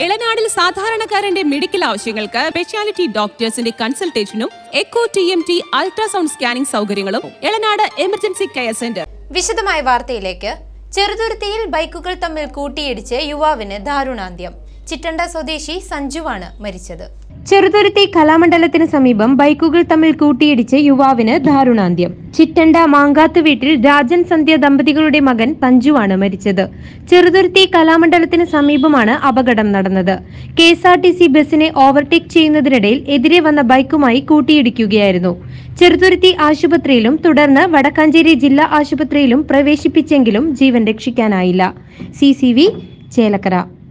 ഇളനാടിൽ സാധാരണക്കാരന്റെ മെഡിക്കൽ ആവശ്യങ്ങൾക്ക് സ്പെഷ്യാലിറ്റി ഡോക്ടേഴ്സിന്റെ കൺസൾട്ടേഷനും echo T M T ultrasound scanning സൗകര്യങ്ങളും ഇളനാട് എമർജൻസി കെയർ സെന്റർ വിശദമായ വാർത്തയിലേക്ക് ചെറുതുരുത്തിയിൽ ബൈക്കുകൾ തമ്മിൽ കൂട്ടിയിടിച്ച് യുവാവിന് ദാരുണാന്ത്യം ചിറ്റണ്ട സ്വദേശി സഞ്ജുവാണ് മരിച്ചത് ചെറുതുരുത്തി കലാമണ്ഡലത്തിന് സമീപം ബൈക്കുകൾ തമ്മിൽ കൂട്ടിയിടിച്ച് യുവാവിന് ദാരുണാന്ത്യം ചിറ്റണ്ട മാങ്കാത്ത് വീട്ടിൽ രാജൻ സന്ധ്യ ദമ്പതികളുടെ മകൻ തഞ്ചുവാണ് മരിച്ചത് ചെറുതുരുത്തി കലാമണ്ഡലത്തിന് സമീപമാണ് അപകടം നടന്നത് K S R T C ബസിനെ ഓവർടേക്ക് ചെയ്യുന്നതിനിടയിൽ എതിരെ വന്ന ബൈക്കുമായി കൂട്ടിയിടിക്കുകയായിരുന്നു ചെറുതുരുത്തി ആശുപത്രിയിലും തുടർന്ന് വടക്കാഞ്ചേരി ജില്ലാ ആശുപത്രിയിലും പ്രവേശിപ്പിച്ചെങ്കിലും ജീവൻ രക്ഷിക്കാനായില്ല സി ചേലക്കര